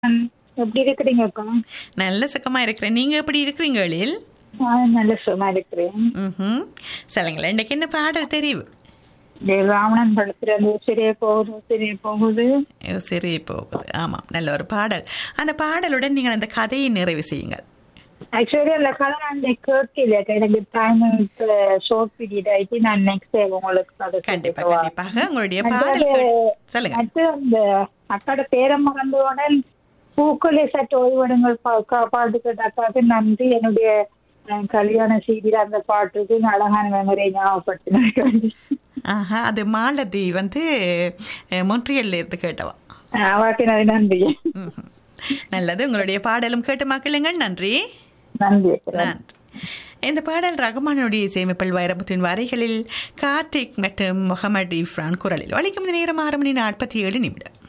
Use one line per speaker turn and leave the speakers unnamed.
ம், எப்படி இருக்கிறீங்க அக்கா
நல்ல சுகமா இருக்கிறேன் நீங்க எப்படி இருக்கிறீங்க எழில்
நான் நல்ல சுகமா இருக்கிறேன்
ம் சொல்லுங்களேன் இன்னைக்கு என்ன பாடல் தெரிவு
இந்த ராவணன் படத்துல அந்த சிறிய போகுது சிறிய போகுது
ஐயோ, சரி போகுது ஆமாம் நல்ல ஒரு பாடல் அந்த பாடலுடன் நீங்கள் அந்த கதையை நிறைவு செய்யுங்கள்
ஆக்சுவலி அந்த கதை நான் கேட்கல எனக்கு டைம் ஷார்ட் பீரியட் ஆயிட்டு நான் நெக்ஸ்ட் டே உங்களுக்கு அதை
கண்டிப்பா
சொல்லிட்டு
கண்டிப்பாக உங்களுடைய
வரேன்.
பாடல்
அடுத்தது-
கேட்டு- சொல்லுங்க
அடுத்து அந்த அக்காட பேரை மறந்தவுடன் பூக்களை சற்று ஓய்வடுங்கள் பா- கா- பாட்டு கேட்ட அக்காவுக்கு நன்றி என்னுடைய அஹ், கல்யாண செய்தியில அந்த பாட்டுக்கு அழகான மெமரியை ஞாபகப்படுத்தினாங்க
ஆஹா அது மாலதி வந்து அஹ், மொன்ட்ரியல்ல இருந்து கேட்டவா
அவாக்கு நன்றி
ம்ஹும். நல்லது உங்களுடைய பாடலும் கேட்டு மக்களுங்கள் நன்றி
நன்றி
நன்றி இந்த பாடல் ரகுமானுடைய இசையமைப்பில் வைரமுத்தின் வரிகளில் கார்த்திக் மற்றும் முகமது இஃப்ரான் குரலில் வலிக்கும் நேரம் ஆறு மணி நாற்பத்தி ஏழு நிமிடம்